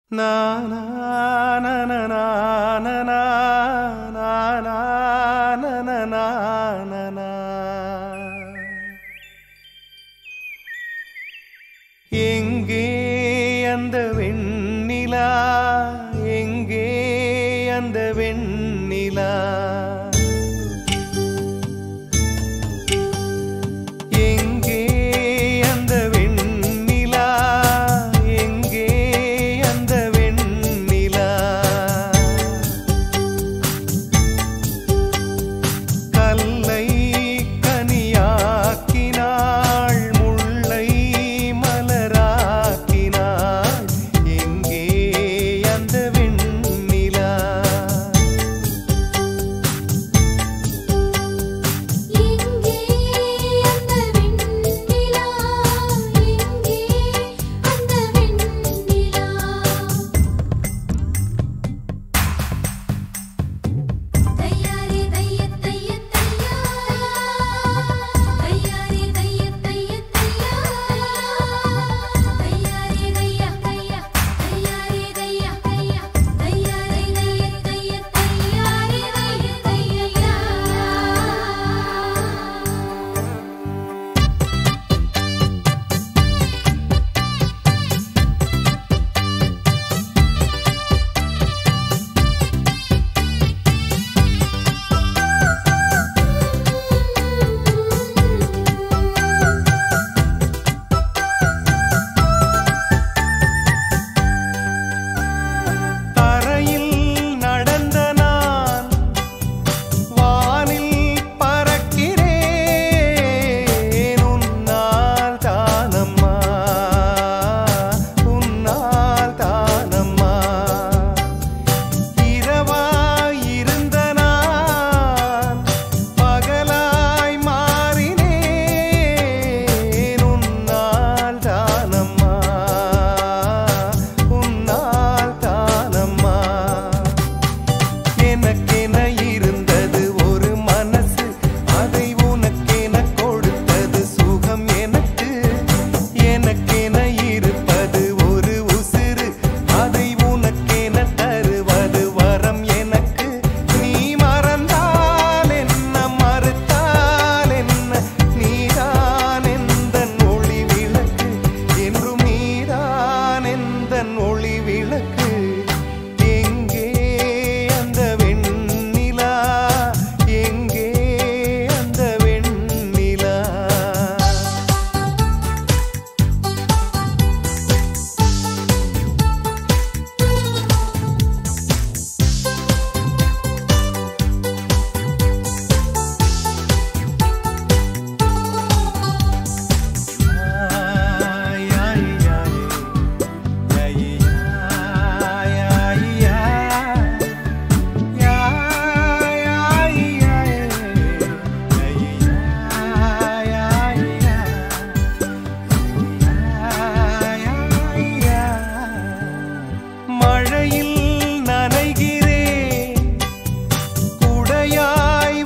Na na na na na na na na na na na na na na எங்கே அந்த வெண்ணிலா எங்கே அந்த வெண்ணிலா எங்கே அந்த வெண்ணிலா எங்கே அந்த வெண்ணிலா கல்லை கனியாக்கினாள் முல்லை மலராக்கினாள் எங்கே அந்த வெண்ணிலா எங்கே அந்த வெண்ணிலா எங்கே அந்த வெண்ணிலா தையாரே தைய தைய தையா தையாரே தைய தைய தையா தையாரே தைய தையா தையாரே தைய தையா தையாரே தைய தைய தையாரே தைய தையா தரையில் நடந்த நான் வானில் பறக்கிறேன் உன்னால் தானம்மா உன்னால் தானம்மா இரவாய் இருந்த நான் பகலாய் மாறினேன் உன்னால் தானம்மா உன்னால் தானம்மா எனக்கென இருந்தது ஒரு மனசு அதை உனக்கென கொடுத்தது சுகம் எனக்கு எனக்கென இருப்பது ஒரு உசிறு அதை உனக்கென தருவது வரம் எனக்கு நீ மறந்தால் என்ன மறுத்தால் என்ன நீதான் எந்தன் ஒளி விளக்கு என்றும் நீதான் எந்தன் ஒளி விளக்கு எங்கே அந்த வெண்ணிலா எங்கே அந்த வெண்ணிலா Ay, ay, ay. மழையில் நனைகிறேன் குடையாய்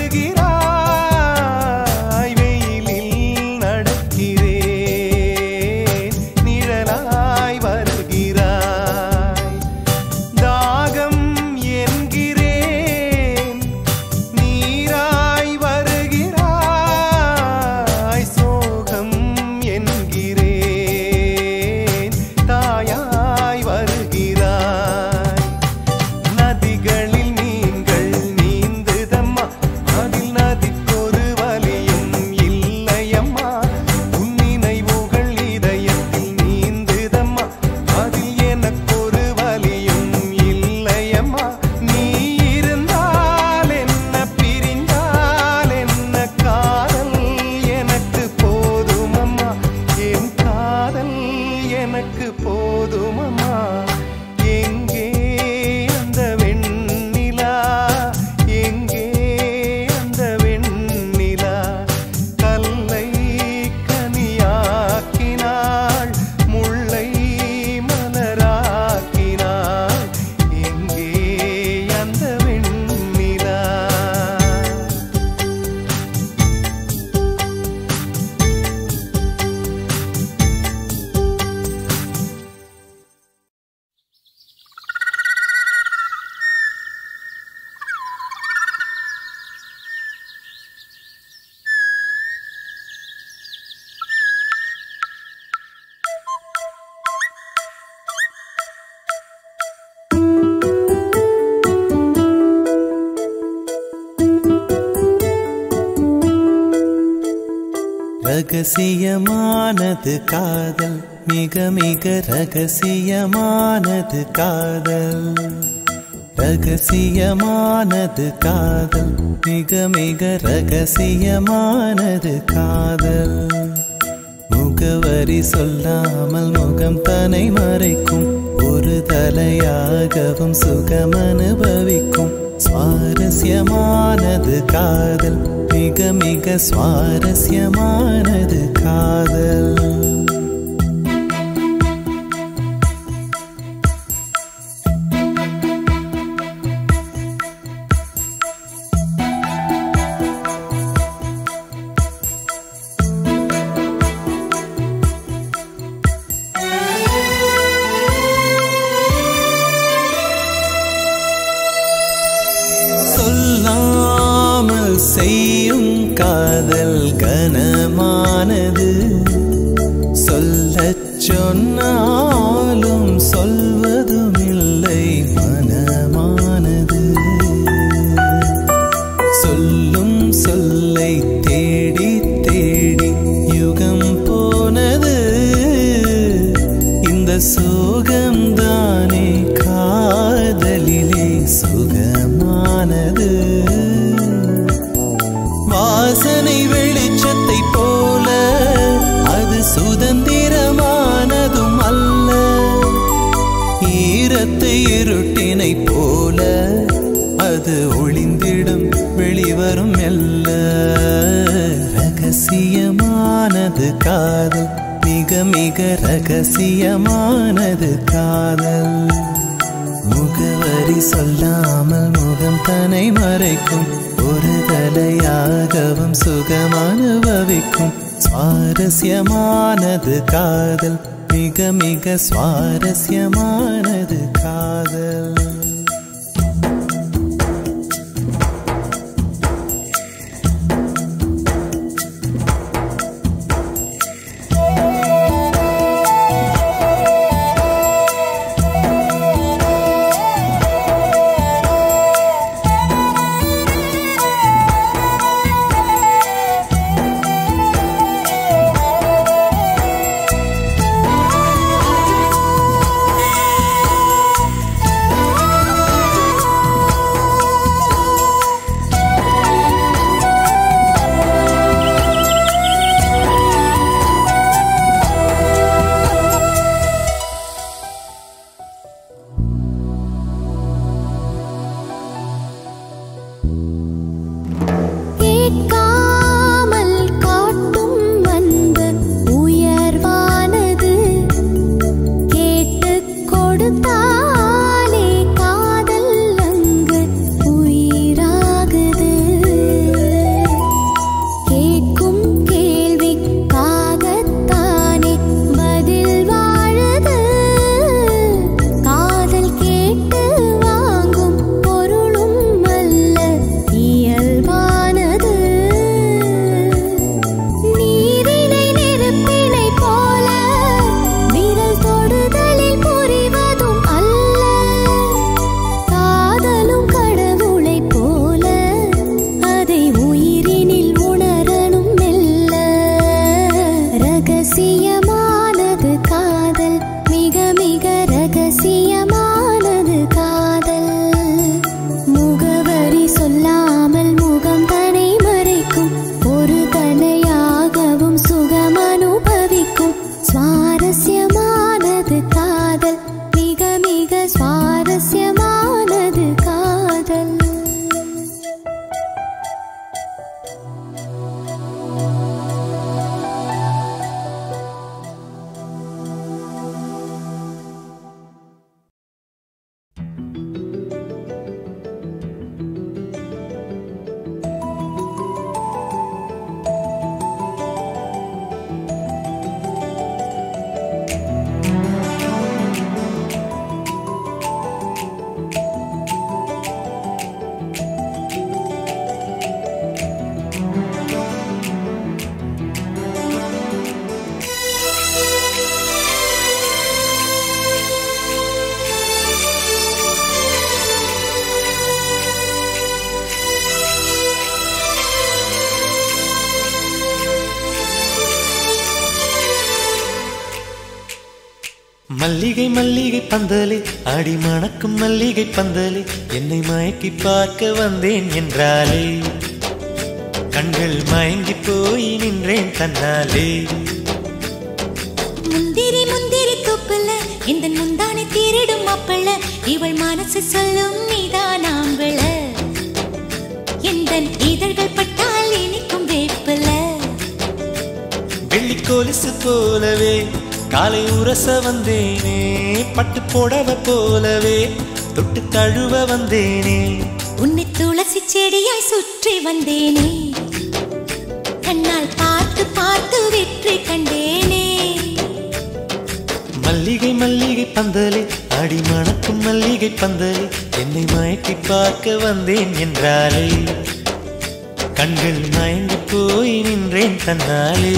வருகிறாய் வெயிலில் நடக்கிறேன் நிழலாய் வருகிறாய் தாகம் என்கிறேன் நீராய் வருகிறாய் சோகம் என்கிறேன் தாயாய் வருகிறாய் நதிகளில் நீங்கள் நீந்துதம்மா அதில் நதிக்கொரு வலியும் இல்லையம்மா உன் நினைவுகள் இதயத்தில் நீந்துதம்மா அதில் எனக்கொரு வலியும் இல்லையம்மா நீ இருந்தால் என்ன பிரிந்தால் என்ன காதல் எனக்கு போதுமம்மா என் காதல் எனக்கு போதுமம்மா எங்கே அந்த வெண்ணிலா எங்கே அந்த வெண்ணிலா கல்லை கனியாக்கினாள் முல்லை மலராக்கினாள் எங்கே அந்த வெண்ணிலா ரகசியமானது காதல் மிக மிக ரகசியமானது காதல் ரகசியமானது காதல் மிக மிக ரகசியமானது காதல் முகவரி சொல்லாமல் முகம் தனை மறைக்கும் ஒரு தலையாகவும் சுகம் அனுபவிக்கும் சுவாரஸ்யமானது காதல் மிக மிக சுவாரஸ்யமானது காதல் சொல்லாமல் செய்யும் காதல் கனமானது சொல்லச் சொன்னாலும் சொல்வதும் இல்லை மனமானது சொல்லும் சொல்லை தேடி தேடி யுகம் போனது இந்த சுகம்தானே காதலிலே சுகமானது வாசனை வெளிச்சத்தை போல அது சுதந்திரமானதும் அல்ல ஈரத்தை இருட்டினை போல அது ஒளிந்திடும் வெளிவரும் மெல்ல ரகசியமானது காதல் மிக மிக ரகசியமானது காதல் முகவரி சொல்லாமல் முகம் தனை மறைக்கும் ஒரு தலையாகவும் சுகம் அனுபவிக்கும் சுவாரஸ்யமானது காதல் மிக மிக சுவாரஸ்யமானது காதல் கேட்காமல் காட்டும் அன்பு உயர்வானது கேட்டுக் கொடுத்தாலே காதல் அங்கு உயிராகுது கேட்கும் கேள்விக்காகத்தானே பதில் வாழுது காதல் கேட்டு வாங்கும் பொருளும் அல்ல இயல்பானது நீரினை நெருப்பினை போல விரல் தொடுதலில் புரிவதும் அல்ல காதலும் கடவுளைப் போல அதை உயிரினில் உணரணும் மெல்ல ரகசியமானது காதல் மிக மிக ரகசியமானது காதல் முகவரி சொல்லாமல் முகம் தனை மறைக்கும் ஒரு தலையாகவும் சுகம் அனுபவிக்கும் சுவாரஸ்யமானது காதல் மிக மிக சுவாரஸ்யமானது காதல் மல்லிகை மல்லிகை பந்தலே அடி மணக்கும் மல்லிகை பந்தலே என்னை மயக்கி பார்க்க வந்தேன் என்றாலே கண்கள் மயங்கி போய் நின்றேன் தன்னாலே முந்திரி முந்திரி தூப்புல இந்த முந்தானை திருடும் மாப்பிள்ள இவள் மனசு சொல்லும் நீதான் ஆம்பள எந்த இதழ்கள் பட்டால் இனிக்கும் வேப்பில வெள்ளி கொலுசு போலவே காலை உரச வந்தேனே பட்டு புடவ போலவே தொட்டு தழுவ வந்தேனே உன்னை துளசி செடியாய் சுற்றி வந்தேனே கண்ணால் பார்த்து பார்த்து வெற்றி கண்டேனே மல்லிகை மல்லிகை பந்தலே அடி மணக்கும் மல்லிகை பந்தலே என்னை மயக்கி பார்க்க வந்தேன் என்றாலே கண்கள் மயங்கி போய் நின்றேன் தன்னாலே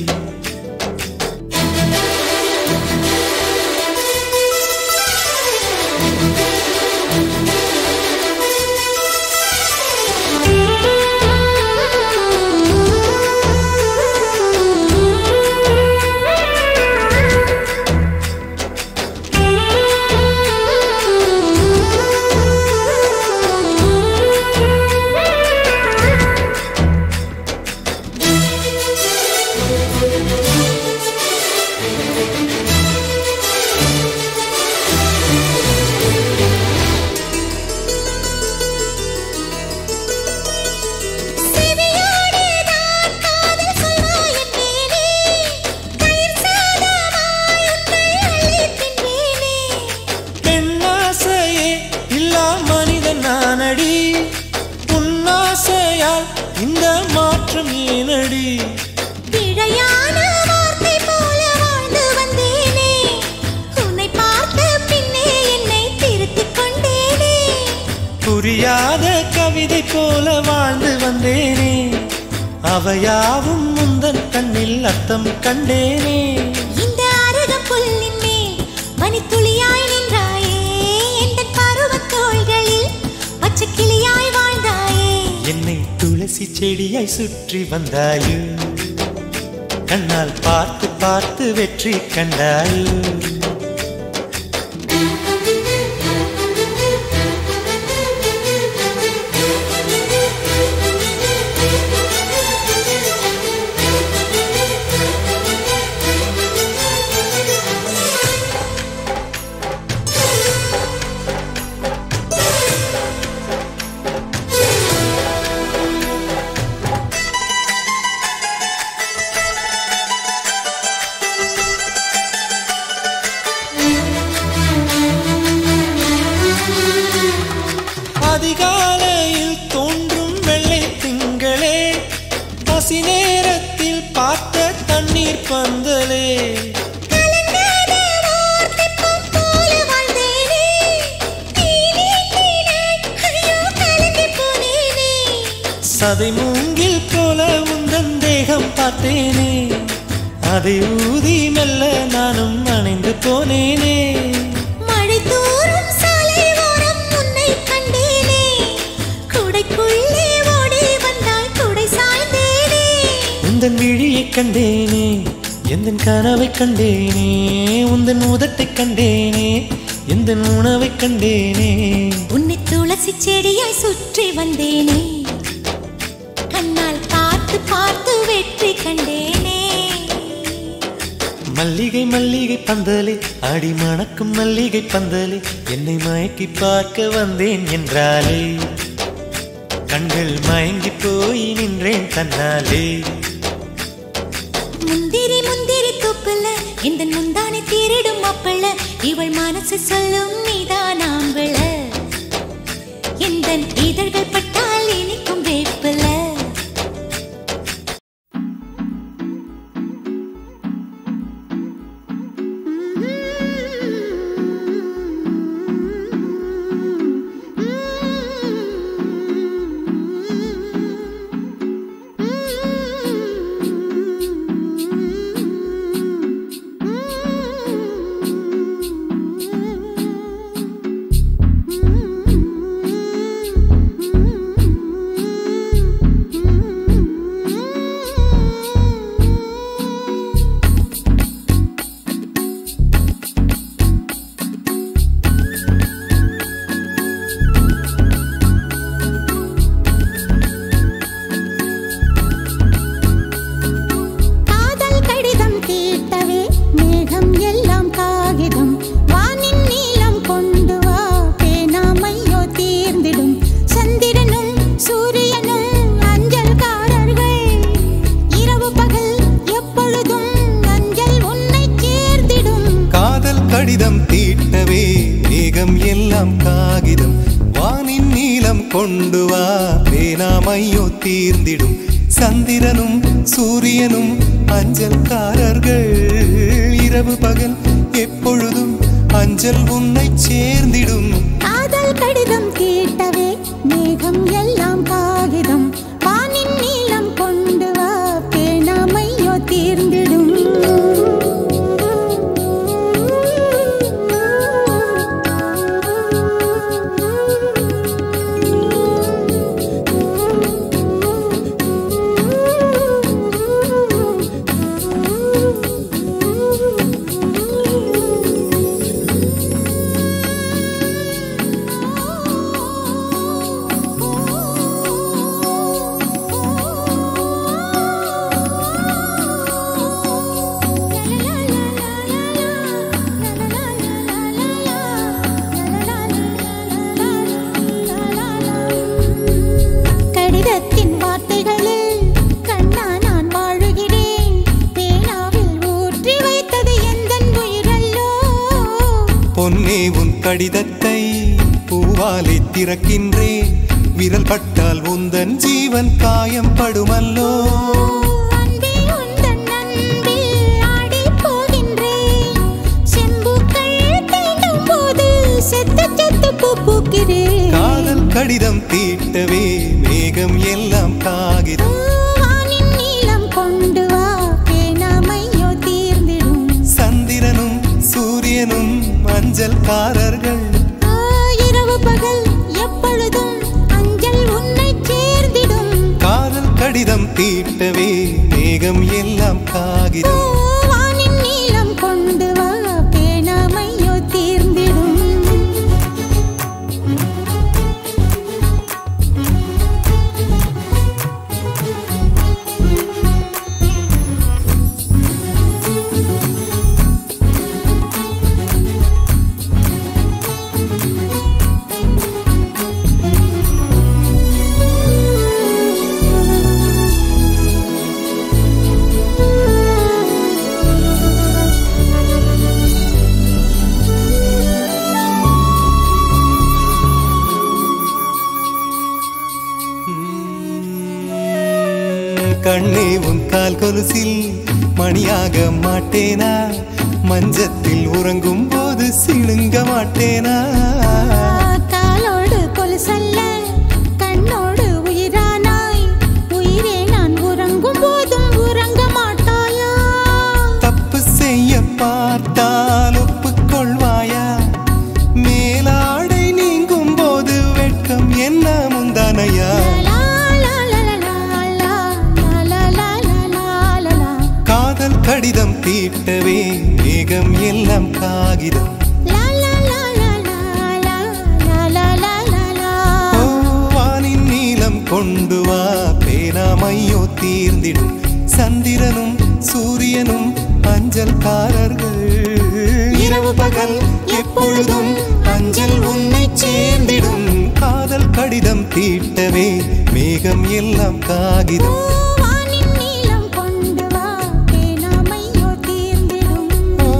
செவியோடு நான் காதல் சொல்வாய் என்பேனே கயிர் சாதமாய் உன்னை அள்ளித் தின்பேனே பெண்ணாசையே இல்லா மனிதன் நானடி உன்னாசையால் இந்த மாற்றம் ஏனடி பிழையான வார்த்தை போல வாழ்ந்து வந்தேனே உன்னை பார்த்த பின்னே என்னை திருத்திக் கொண்டேனே புரியாத கவிதை போல வாழ்ந்து வந்தேனே அவையாவும் முந்தன் கண்ணில் அர்த்தம் கண்டேனே இந்த அருகம் புல்லின் மேல் பனித்துளியாய் நின்றாயே எந்தன் பருவத் தோள்களில் பச்சை கிளியாய் வாழ்ந்தாயே என்னை துளசி செடியாய் சுற்றி வந்தாயோ கண்ணால் பார்த்து பார்த்து வெற்றி கண்டாயோ அதிகாலையில் தோன்றும் வெள்ளை திங்களே பசி நேரத்தில் பார்த்த தண்ணீர் பந்தலே கலங்காத ஓர் தெப்பம் போல வாழ்ந்தேனே நீ நீட்டினாய் ஐயோ கலங்கி போனேனே சதை மூங்கில் போல உந்தன் தேகம் பார்த்தேனே அதை ஊதி மெல்ல நானும் அணைந்து போனேனே மழை தூறும் சாலை ஓரம் உன்னை கண்டேனே குடைக்குள்ளே ஓடி வந்தாய் குடை சாய்ந்தேனே உந்தன் விழியை கண்டேனே எந்தன் கனவை கண்டேனே உந்தன் உதட்டை கண்டேனே எந்தன் உணவை கண்டேனே உன்னை துளசி செடியாய் சுற்றி வந்தேனே கண்ணால் பார்த்து பார்த்து வெற்றி கண்டேனே மல்லிகை மல்லிகை பந்தலே அடி மணக்கும் மல்லிகை பந்தலே என்னை மயக்கி பார்க்க வந்தேன் என்றாலே கண்கள் மயங்கி போய் நின்றேன் தன்னாலே முந்திரி முந்திரி தூப்புல இந்த முந்தானை திருடும் மாப்பிள்ள இவள் மனசு சொல்லும் நீதான் ஆம்பள எந்த இதழ்கள் பட்டால் இனிக்கும் வேப்பில தீட்டவே மேகம் எல்லாம் காகிதம் வானின் நீலம் கொண்டு வா பேனாமையோ தீர்ந்திடும் சந்திரனும் சூரியனும் அஞ்சல்காரர்கள் இரவு பகல் எப்பொழுதும் அஞ்சல் உன்னை சேர்ந்திடும் காதல் கடிதம் தீட்டவே மேகம் எல்லாம் காகிதம் வானின் நீளம் கொண்டு வா பேணாமையோ தீர்ந்திடும் கடிதத்தின் வார்த்தைகளில் கண்ணா நான் வாழுகிறேன் பேனாவில் ஊற்றி வைத்தது எந்தன் உயிரல்லோ பொன்னே உன் கடிதத்தை பூவாலை திறக்கின்றேன் விரல் பட்டால் உந்தன் ஜீவன் காயம் படுமல்லோ அன்பே உந்தன் அன்பில் ஆடிப் போகின்றேன். செம்புக்கள் தீண்டும் போது செத்து செத்து பூ பூக்கிறேன். காதல் கடிதம் தீட்டவே மேகம் எல்லாம் காகிதம் வானின் நீலம் கொண்டு வா பேணாமையோ தீர்ந்திடும் சந்திரனும் சூரியனும் மஞ்சள்காரர்கள் ஆ, இரவு பகல் எப்பொழுதும் அஞ்சல் உன்னை சேர்ந்திடும் காதல் கடிதம் தீட்டவே மேகம் எல்லாம் ஓ, காகிதம் வானின் நீலம் கொண்டு வா பேணாமையோ தீர்ந்திடும் கண்ணே உன் கால் கொலுசில் மணியாக மாட்டேனா மஞ்சத்தில் உறங்கும் போது சிணுங்க மாட்டேனா காலோடு கொலுசல்ல கண்ணோடு உயிரானாய் உயிரே நான் உறங்கும் போதும் உறங்க மாட்டாயா தப்பு செய்ய பார்த்தால் ஒப்புக்கொள்வாயா மேலாடை நீங்கும் போது வெட்கம் என்ன முந்தானையா லா, லா, லா, லா, லா, லா, லா, லா, லா, லா, லா, லா. காதல் கடிதம் தீட்டவே மேகம் எல்லாம் காகிதம் லா, லா, லா, லா, லா, லா, லா, லா, லா, லா, லா. ஓ, வானின் நீலம் கொண்டு வா பேனாமையோ தீர்ந்திடும் சந்திரனும் சூரியனும் அஞ்சல்காரர்கள் இரவு பகல் எப்பொழுதும் அஞ்சல் உன்னை சேர்ந்திடும் காதல் கடிதம் தீட்டவே மேகம் எல்லாம் காகிதம் வானின் நீலம் கொண்டு வா பேணாமையோ தீர்ந்திடும் ஓ.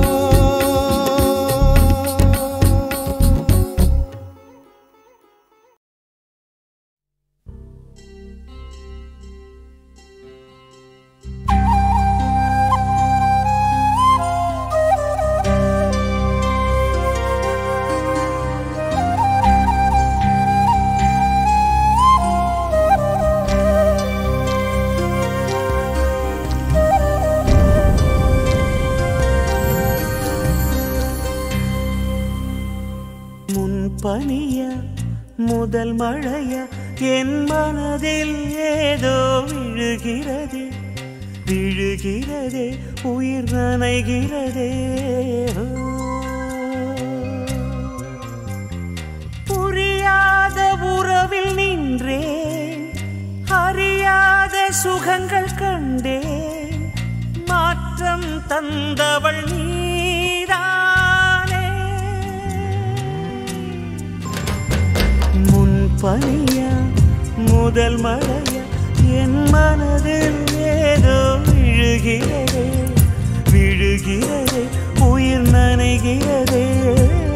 முன்பனிய முதல் மழைய என் மனதில் ஏதோ விழுகிறதே விழுகிறதே உயிர் நனைகிறதே ஓ. புரியாத உறவில் நின்றேன் அறியாத சுகங்கள் கண்டேன் மாற்றம் தந்தவள் நீதானே முன்பனியா முதல் மழையா என் மனதில் ஏதோ விழுகிறதே விழுகிறதே உயிர் நனைகிறதே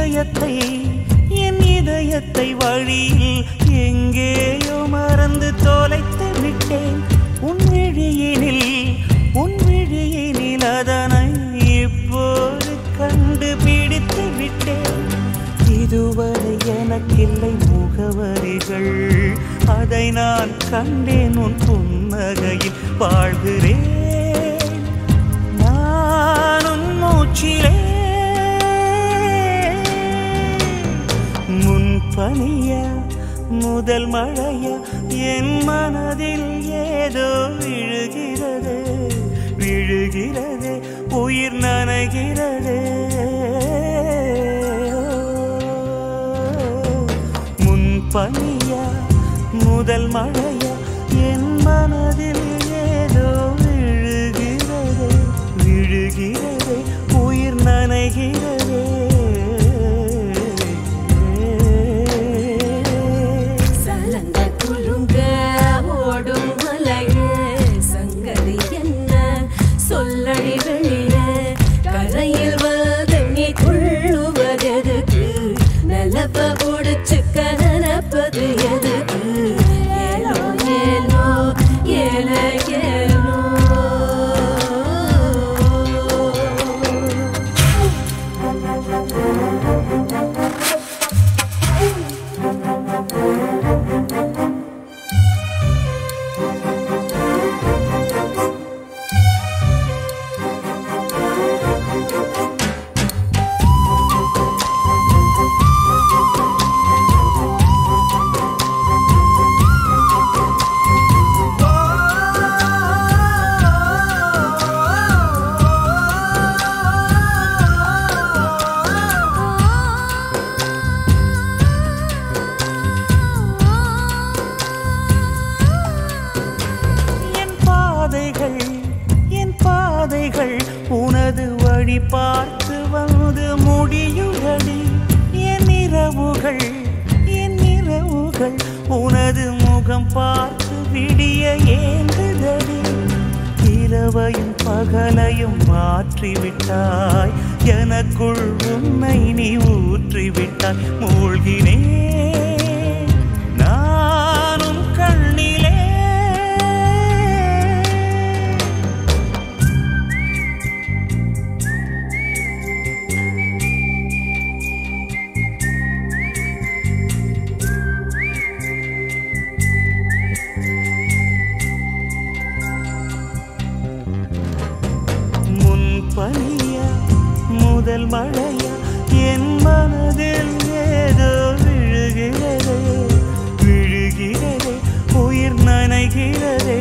இதயத்தை என் இதயத்தை வழியில் எங்கேயோ மறந்து தொலைத்து விட்டேன் உன் விழியினில் உன் விழியினில் அதனை இப்போது கண்டுபிடித்து விட்டேன் இதுவரை எனக்கில்லை முகவரிகள் அதை நான் கண்டேன் உன் புன்னகையில் வாழ்கிறேன் நான் உன் மூச்சிலே முன் பனியா முதல் மழையா என் மனதில் ஏதோ விழுகிறது விழுகிறது உயிர் நனைகிறது முன் பனியா முதல் மழையா என் மனதில் ஏதோ விழுகிறது விழுகிறது உயிர் நனைகிறது சலங்க குலுங்க ஓடும் மலையே சங்கதி என்ன சொல்லடி வெளியே கரையில் வந்து நீ துள்ளுவதெதுக்கு நிலப்ப ஒடிச்சுக்க நினைப்பது எதுக்கு ஏலோ ஏலோ ஏல ஏலோ என் பாதைகள் என் பாதைகள் உனது வழி பார்த்து வந்து முடியுதடி என் இரவுகள் என் இரவுகள் உனது முகம் பார்த்து விடிய ஏங்குதடி இரவையும் பகலையும் மாற்றிவிட்டாய் எனக்குள் உன்னை நீ ஊற்றிவிட்டாய் மூழ்கினேன் நானும் கண்ணிலே முன் பனியா முதல் மழையா என் மனதில் ஏதோ விழுகிறது விழுகிறது உயிர் நனைகிறது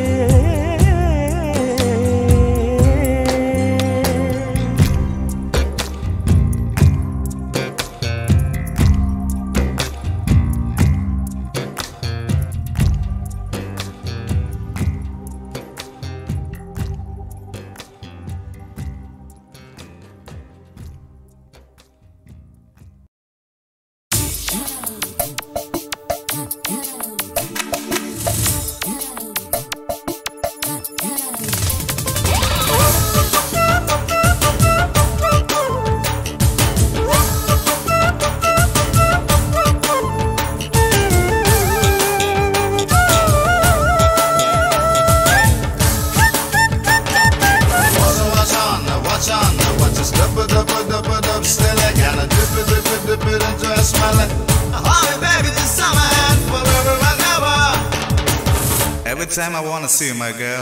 Watch on, watch on, watch us dip it, dip it, dip it up, still I gotta dip it, dip it, dip it into a smell it. Honey, baby, this summer and forever and ever. Every time I wanna see you, my girl.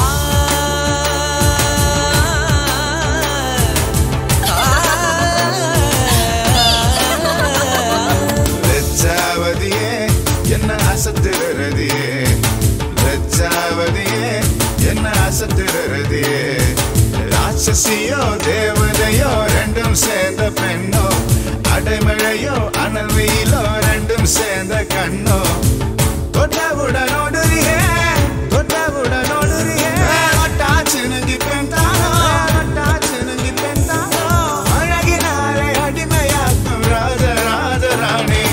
லட்சாவதியே என்ன அசத்துறதியே லட்சாவதியே என்ன அசத்துறதியே ராட்சசியோ தேவதையோ ரெண்டும் சேர்ந்த பெண்ணோ அடைமழையோ அனல் வெயிலோ ரெண்டும் சேர்ந்த கண்ணோ தொட்டவுடன் ஓடுறியே தொட்டவுடன் ஓடுறியே ஒட்டாச்சு நங்கி பெண் தானோ ஒட்டாச்சு நங்கி பெண் தானோ அழகினாலே அடிமையாக்கும் ராஜ ராஜ ராணி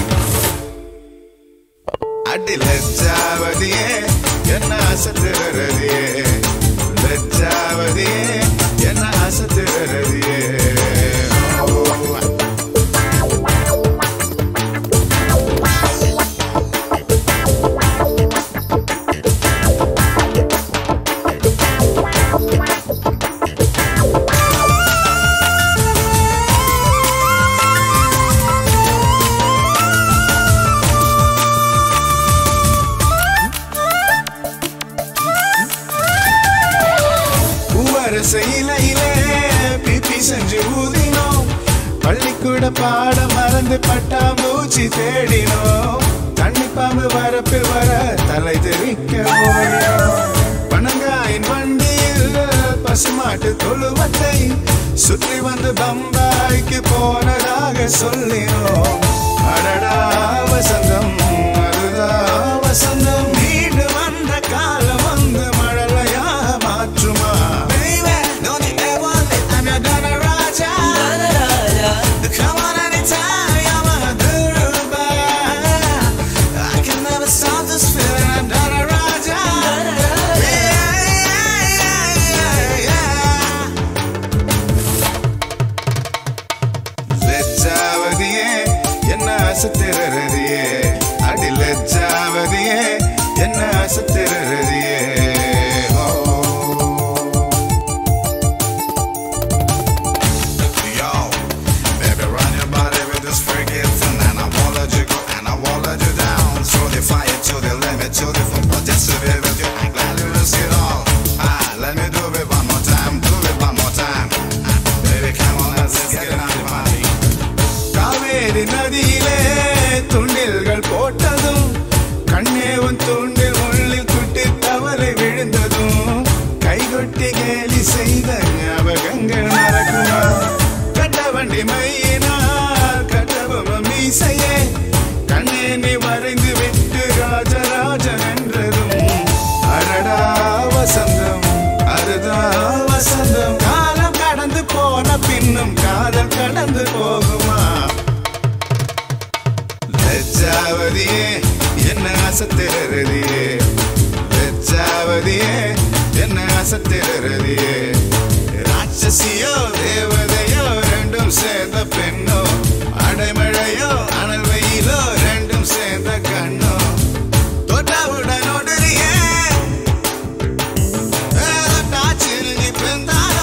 அடி லட்சாவதியே என்ன அசத்துறதியே லட்சாவதியே என்ன அசத்துறதியே ஓ கூட பாட மறந்து பட்டாம்பூச்சி தேடினோம் தண்ணி பாம்பு வரப்பில் வர தலை தெரிக்க ஓடினோம் பனங்காயின் வண்டியில் பசுமாட்டு தொழுவத்தை சுற்றி வந்து பம்பாய்க்கு போனதாக சொல்லினோம் அடடா வசந்தம் அதுதான் வசந்தம் மீண்டு வந்த காலம் வந்து மழலையாக மாற்றுமா Baby, don't you ever let I'm your Donna Raja. Come on anytime, I'm a Durba. I can never stop this feeling, I'm Donna Raja. Yeah, yeah, yeah, yeah. லெஜ்ஜாவதியே என்ன அசத்திரதியே அடி லெஜ்ஜாவதியே என்ன அசத்திரதியே ஓ Yo, baby, run your body with this freaky thing, and I won't let you go, and I won't let you down. Throw the fire to the limit, to the full, but just to be with you, I'm glad you risk it all. Ah, let me do it one more time, do it one more time. Ah, baby, come on, let's get it on the body. Kaveri நதியிலே துண்டில்கள் போட்டதும் கண்ணே உன் தூண்டில் உள்ளில் குட்டி தவறை விழுந்ததும் கைகொட்டி கேலி செய்த ஞாபகங்கள் மறக்குமா கட்ட வண்டி மையினால் கட்டபொம்ம மீசையே கண்ணே நீ வரைந்து விட்டு ராஜராஜன் என்றதும் அடடா வசந்தம் அதுதான் வசந்தம் காலம் கடந்து போன பின்னும் காதல் கடந்து போகுமா லெஜ்ஜாவதியே என்ன அசத்திரதியே லெஜ்ஜாவதியே என்ன அசத்திரதியே ராட்சசியோ தேவதையோ ரெண்டும் சேர்ந்த பெண்ணோ அடைமழையோ அனல் வெயிலோ ரெண்டும் சேர்ந்த கண்ணோ தொட்டவுடன் ஒடுறியே தாச்சில் நீ பெந்தானோ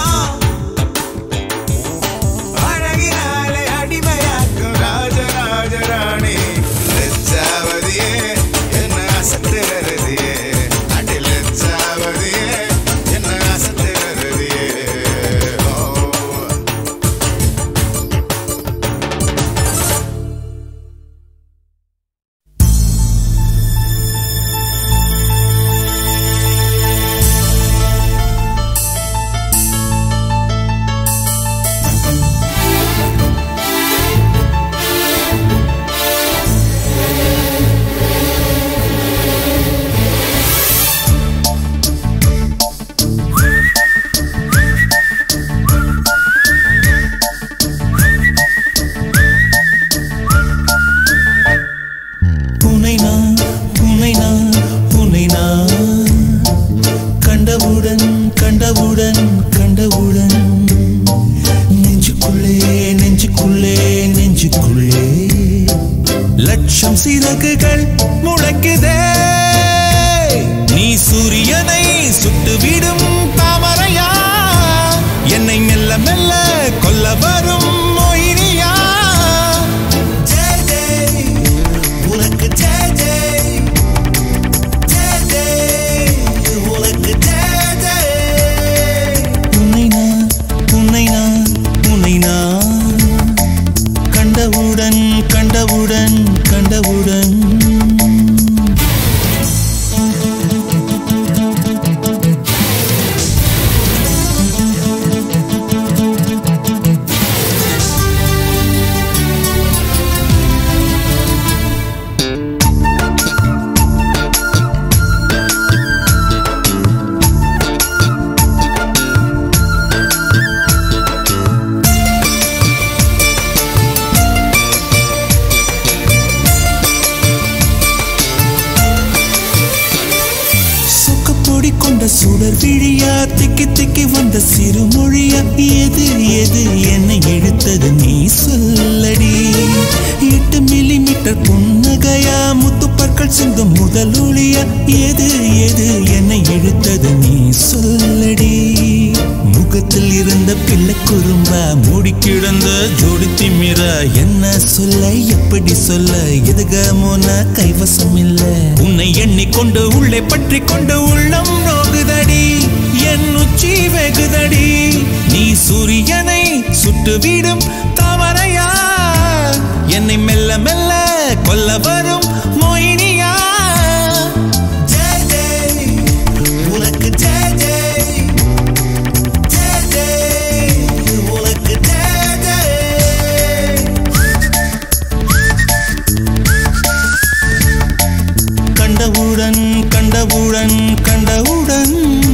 அழகினாலே அடிமையாக்கும் ராஜராஜ ராணி லெச்சாவதியே என்ன அசத்திரதியே அடி லெச்சாவதியே என்ன அசத்திரதியே ஓ உன்னை நான் உன்னை நான் உன்னை நான் கண்டவுடன் கண்டவுடன் கண்டவுடன் நெஞ்சுக்குள்ளே நெஞ்சுக்குள்ளே நெஞ்சுக்குள்ளே லட்சம் சிறகுகள் முளைக்குதே நீ சூரியனை சுட்டுவிடும் தாமரையா என்னை மெல்ல மெல்ல கொல்ல வரும் மொயினியா ஜெய் ஜெய் உனக்கு ஜெய் ஜெய் ஜெய் ஜெய் உனக்கு ஜெய் ஜெய் உன்னை நான் உன்னை நான் உன்னை நான் கண்டவுடன் கண்டவுடன் கண்டவுடன் சொக்கப்பொடி கொண்ட சுடர் விழியா திக்கி திக்கி வந்த சிறுமொழியா எது எது என்னை இழுத்தது நீ சொல்லடி எட்டு மில்லிமீட்டர் புன்னகையா முத்துப்பற்கள் சிந்தும் முதல் ஒளியா எது எது என்னை இழுத்தது நீ சொல்லடி முகத்தில் இருந்த பிள்ளை குறும்பா மூடி கிடந்த ஜோடி திமிரா என்ன சொல்ல எப்படி சொல்ல எதுகமோன கைவசம் இல்ல உன்னை எண்ணிக்கொண்டு உள்ளே பற்றி கொண்டு உள்ளம் நோகுதடி என் உச்சி வெகுதடி நீ சூரியனை சுட்டுவிடும் தவறையா வரும் மொயினியா ஜெய் ஜெய் உனக்கு ஜெய் ஜெய் ஜெய் ஜெய் உனக்கு ஜெய் ஜெய் கண்டவுடன் கண்டவுடன் கண்டவுடன்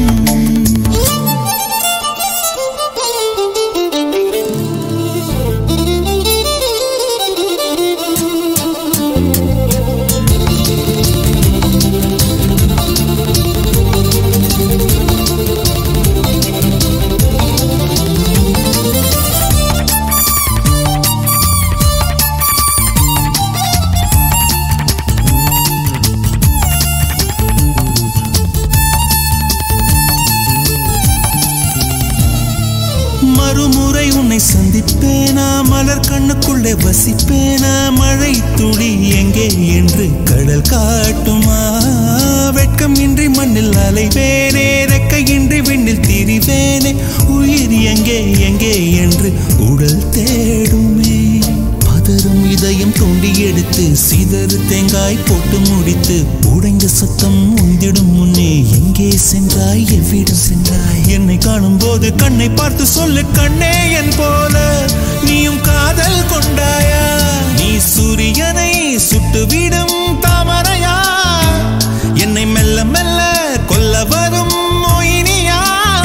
மறுமுறை உன்னை சந்திப்பேனா மலர் கண்ணுக்குள்ளே வசிப்பேனா மழை துளி எங்கே என்று கடல் காட்டுமா வெட்கம் இன்றி மண்ணில் அலைவேனே ரெக்கையின்றி விண்ணில் திரிவேனே உயிர் எங்கே எங்கே என்று உடல் தேடுமே பதறும் இதயம் தோண்டி எடுத்து சிதறு தேங்காய் போட்டு முடித்து உடைந்த சத்தம் உந்திடும் முன்னே எங்கே சென்றாய் எவ்விடம் சென்றாய் என்னை காணும் போது கண்ணை பார்த்து சொல்லு கண்ணே என் போல நீயும் காதல் கொண்டாயா நீ சூரியனை சுட்டுவிடும் தாமரையா என்னை மெல்ல மெல்ல கொல்ல வரும் மொயினியா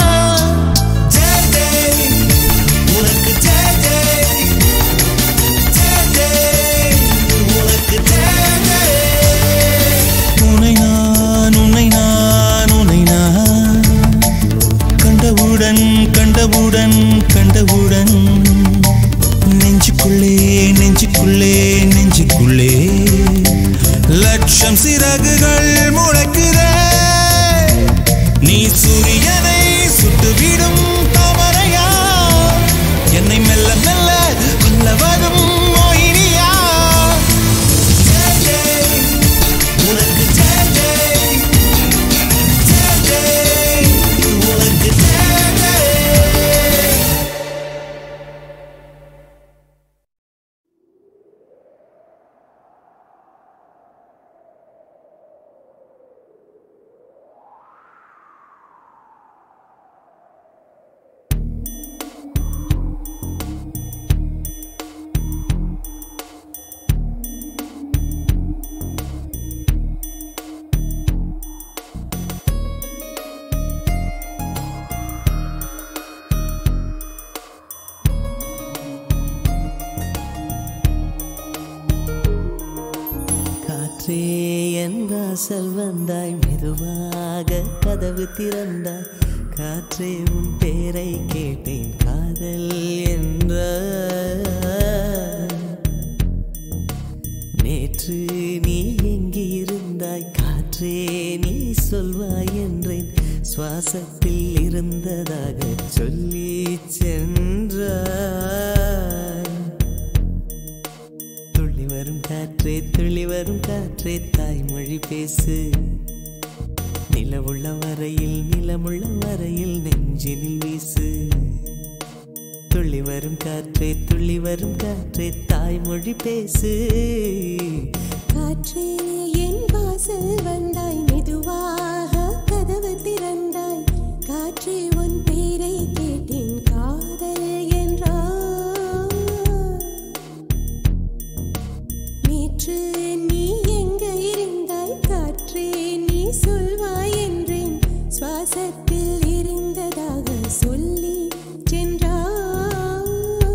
ஜெய் ஜெய் உனக்கு ஜெய் ஜெய் ஜெய் ஜெய் உனக்கு ஜெய் ஜெய் உன்னை நான் உன்னை நான் உன்னை நான் கண்டவுடன் கண்டவுடன் கண்டவுடன் நெஞ்சுக்குள்ளே நெஞ்சுக்குள்ளே நெஞ்சுக்குள்ளே லட்சம் சிறகுகள் முளைக்குதே நீ சூரியனை சுட்டுவிடும் தாமரையா என்னை மெல்ல மெல்ல கொல்ல வரும் மோகினியா ஜெய் ஜெய் உனக்கு ஜெய் ஜெய் ஜெய் ஜெய் உனக்கு ஜெய் ஜெய் காற்றே என் வாசல் வந்தாய் மெதுவாக கதவு திறந்தாய் காற்றே உன் பேரை கேட்டேன் காதல் என்ற நேற்று நீ எங்கே இருந்தாய் காற்றே நீ சொல்வாய் என்றேன் சுவாசத்தில் இருந்ததாக சொல்லி சென்றாய் துள்ளி வரும் காற்றே துள்ளி வரும் காற்றே தாய்மொழி பேசு நிலவுள்ள வரையில் நிலமுள்ள வரையில் நெஞ்சினில் வீசு துள்ளி வரும் காற்றே துள்ளி வரும் காற்றே தாய்மொழி பேசு காற்றே என் வாசல் வந்தாய் மெதுவாக கதவு திறந்தாய் காற்றே உன் பேரை கேட்டேன் காதல் என்றாய் நேற்று நீ எங்க இருந்தாய் காற்றே நீ சொல்வாய் என்றேன் சுவாசத்தில் இருந்ததாக சொல்லி சென்றாய்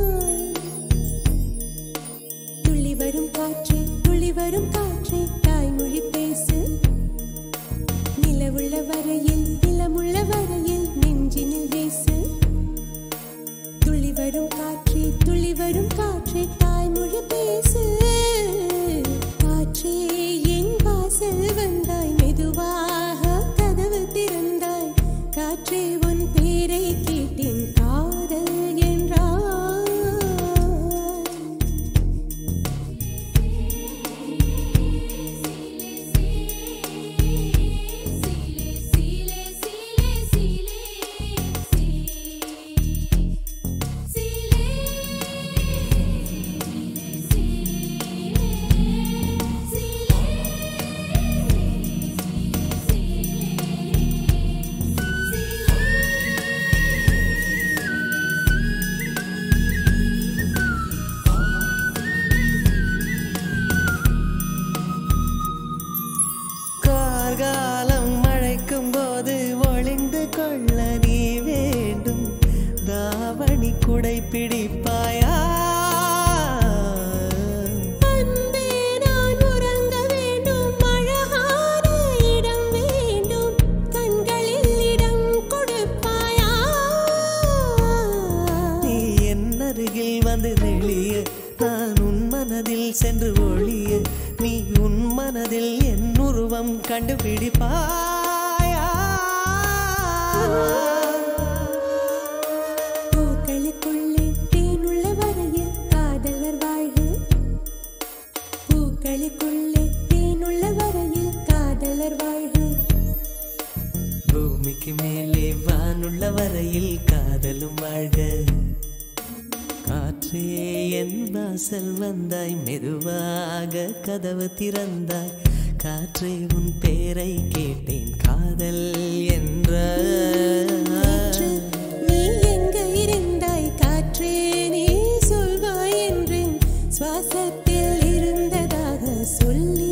துள்ளி வரும் காற்றே துள்ளி வரும் காற்றே தாய்மொழி பேசு நிலவுள்ள வரையில் நிலமுள்ள வரையில் நெஞ்சினில் வீசு துள்ளி வரும் காற்றே துள்ளி வரும் காற்றே தாய்மொழி பேசு காற்றே என் வாசல் வந்தாய் மெதுவாக கதவு திறந்தாய் காற்றே உன் பேரை கேட்டேன் காதல் என்றாய் Sile, sile, sile, மனதில் சென்று ஒளிய நீ உன் மனதில் என் உருவம் கண்டுபிடிப்பாயா பூக்களுக்குள்ளே தேனுள்ள வரையில் காதலர் வாழ்வு பூக்களுக்குள்ளே தேனுள்ள வரையில் காதலர் வாழ்வு பூமிக்கு மேலே வானுள்ள வரையில் காதலும் வாழ்க காற்றே என் வாசல் வந்தாய் மெதுவாக கதவு திறந்தாய் காற்றே உன் பேரை கேட்டேன் காதல் என்ற நீ எங்க இருந்தாய் காற்றே நீ சொல்வாய் என்றேன் சுவாசத்தில் இருந்ததாக சொல்லி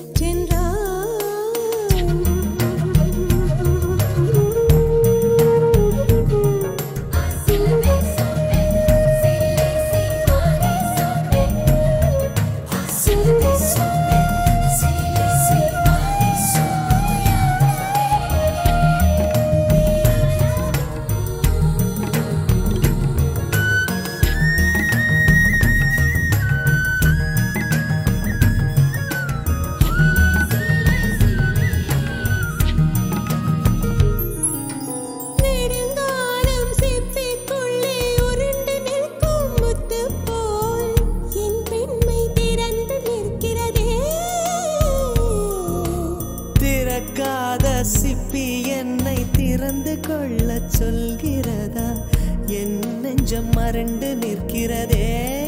நெடுங்காலம் சிப்பிக்குள்ளே உருண்டு நிற்கும் முத்து போல் என் பெண்மை திறந்து நிற்கிறதே திறக்காத சிப்பி என்னை திறந்து கொள்ள சொல்கிறதா என் நெஞ்சம் மறண்டு நிற்கிறதே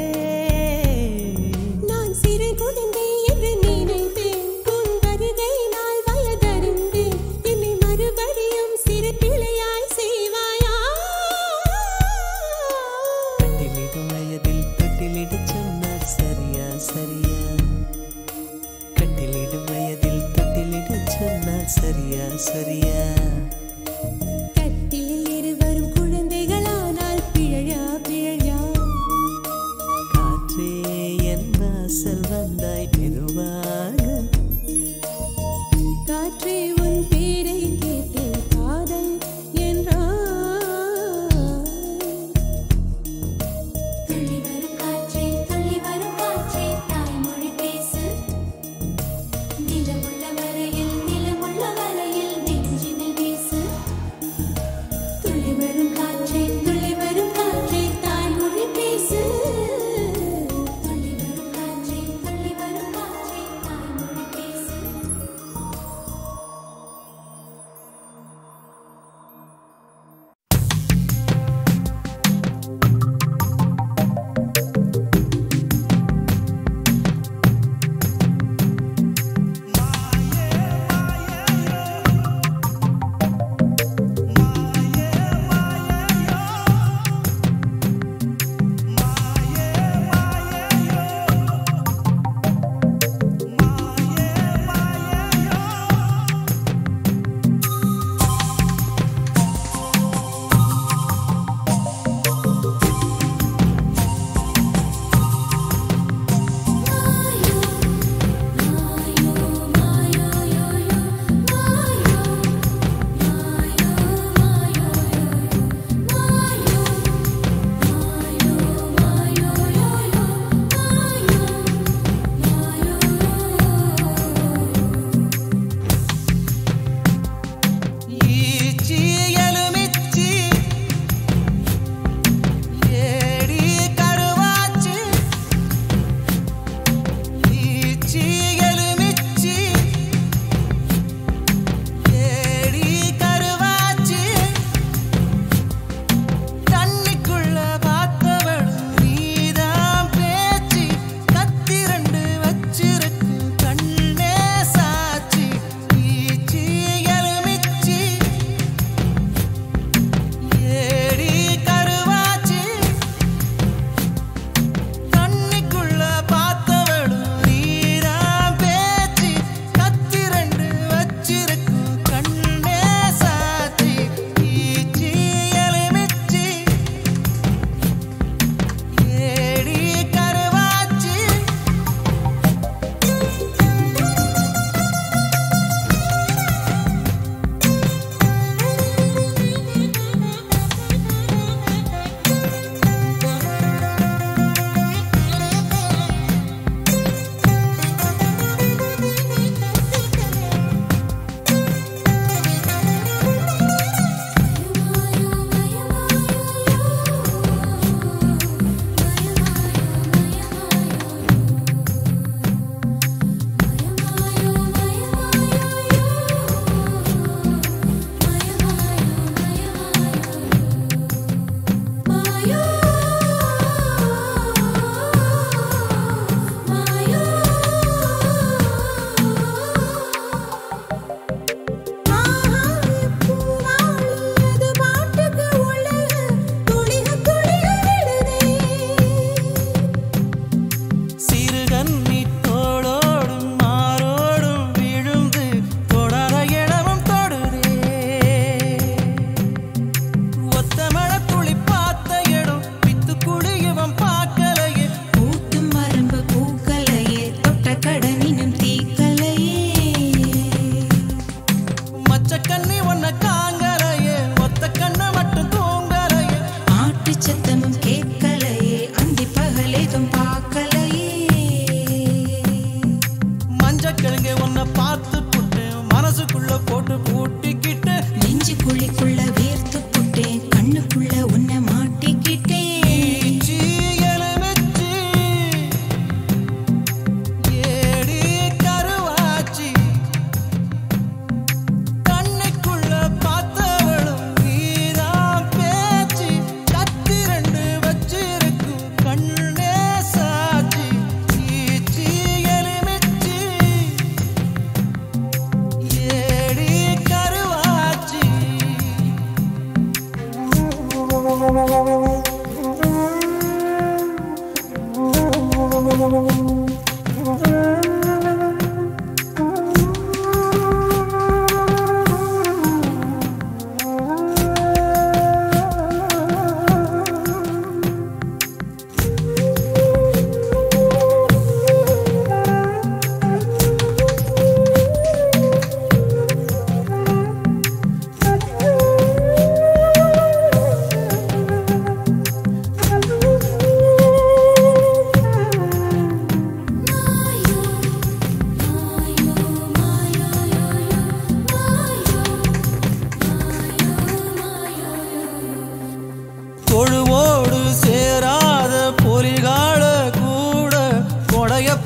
நான் சிறு குழந்தை என்று நினைத்தேன் உன் வருகை நாள் வயதறிந்தேன் என்னை மறுபடியும் சிறு பிள்ளையாய் செய்வாயா கட்டிலிடும் வயதில் தொட்டிலிட சொன்னார் சரியா சரியா கட்டிலிடும் வயதில் தொட்டிலிட சொன்னார் சரியா சரியா கட்டிலில் இருவரும் குழந்தைகளானால் பிழையா பிழையா காற்றே என் வாசல் வந்தாய் மெதுவாக காற்றே உன் பேரை கேட்டேன் காதல் என்றாய் துள்ளி வரும் காற்றே துள்ளி வரும் காற்றே தாய்மொழி பேசு நிலமுள்ள வரையில் நிலமுள்ள வரையில் நெஞ்சினில் வீசு துள்ளி வரும் காற்றே துள்ளி வரும் காற்றே தாய்மொழி பேசு துள்ளி வரும் காற்றே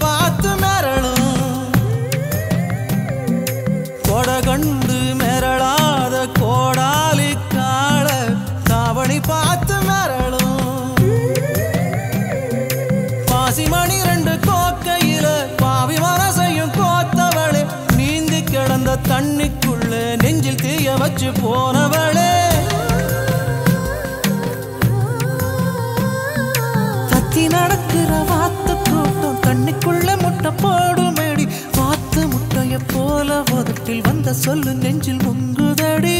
பார்த்து மிரளும் கொட கண்டு மிரளாத கோடாலி காள தாவணி பார்த்து மிரளும் பாசிமணி ரெண்டு கோக்கையில பாவி மனசையும் கோத்தவளே நீந்தி கிடந்த தண்ணிக்குள்ள நெஞ்சில் தீய வச்சு போனவளே தத்தி நடக்கிற வாத்து கூட்டம் தண்ணிக்குள்ள முட்டை போடுமேடி வாத்து முட்டைய போல உதட்டில் வந்த சொல்லு நெஞ்சில் முங்குதடி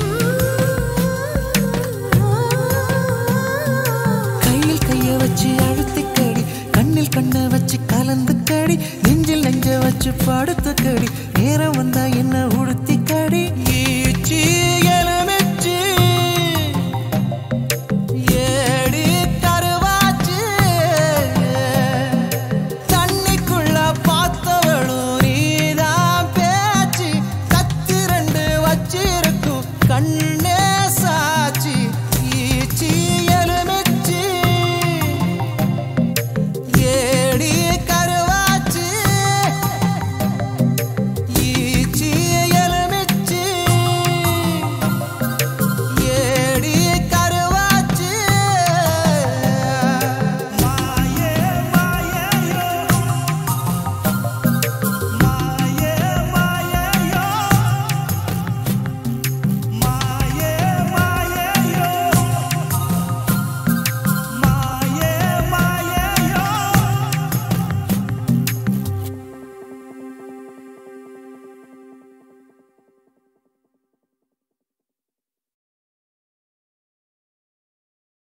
கையில் கைய வச்சு அழுத்திக்கடி கண்ணில் கண்ணை வச்சு கலந்து கடி நெஞ்சில் நெஞ்ச வச்சு படுத்து கடி நேரம் வந்தா என்ன